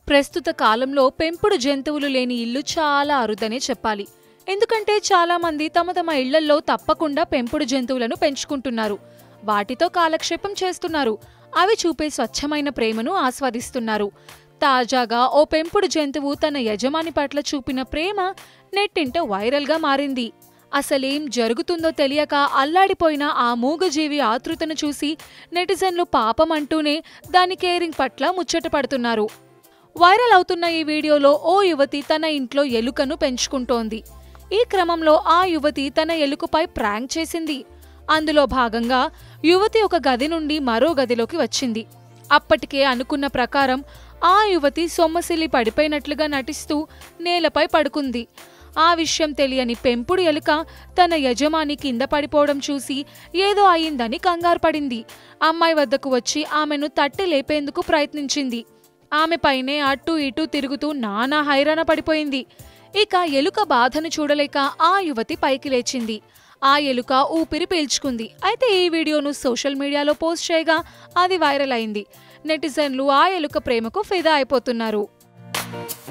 ప్రస్తుత కాలంలో పెంపుడు జంతువులు లేని ఇల్లు చాలా అరుదనే చెప్పాలి ఎందుకంటే చాలా మంది తమ తమ ఇళ్లల్లో తప్పకుండా పెంపుడు జంతువులను పెంచుకుంటున్నారు వాటితో కాలక్షేపం చేస్తున్నారు అవి చూపే స్వచ్ఛమైన ప్రేమను ఆస్వాదిస్తున్నారు తాజాగా ఓ పెంపుడు జంతువు తన యజమాని పట్ల చూపిన ప్రేమ నెట్టింట వైరల్గా మారింది అసలేం జరుగుతుందో తెలియక అల్లాడిపోయిన ఆ మూగజీవి ఆతృతను చూసి నెటిజన్లు పాపం అంటూనే దాని కేరింగ్ పట్ల ముచ్చట పడుతున్నారు వైరల్ అవుతున్న ఈ వీడియోలో ఓ యువతి తన ఇంట్లో ఎలుకను పెంచుకుంటోంది ఈ క్రమంలో ఆ యువతి తన ఎలుకపై ప్రాంక్ చేసింది అందులో భాగంగా యువతి ఒక గది నుండి మరో గదిలోకి వచ్చింది అప్పటికే అనుకున్న ప్రకారం ఆ యువతి సొమ్మసిల్లి పడిపోయినట్లుగా నటిస్తూ నేలపై పడుకుంది ఆ విషయం తెలియని పెంపుడు ఎలుక తన యజమాని కింద పడిపోవడం చూసి ఏదో అయిందని కంగారు పడింది అమ్మాయి వద్దకు వచ్చి ఆమెను తట్టి లేపేందుకు ప్రయత్నించింది ఆమె పైనే అటూ ఇటూ తిరుగుతూ నానా హైరాణ పడిపోయింది ఇక ఎలుక బాధను చూడలేక ఆ యువతి పైకి లేచింది ఆ ఎలుక ఊపిరి పీల్చుకుంది అయితే ఈ వీడియోను సోషల్ మీడియాలో పోస్ట్ చేయగా అది వైరల్ అయింది నెటిజన్లు ఆ ఎలుక ప్రేమకు ఫిదా అయిపోతున్నారు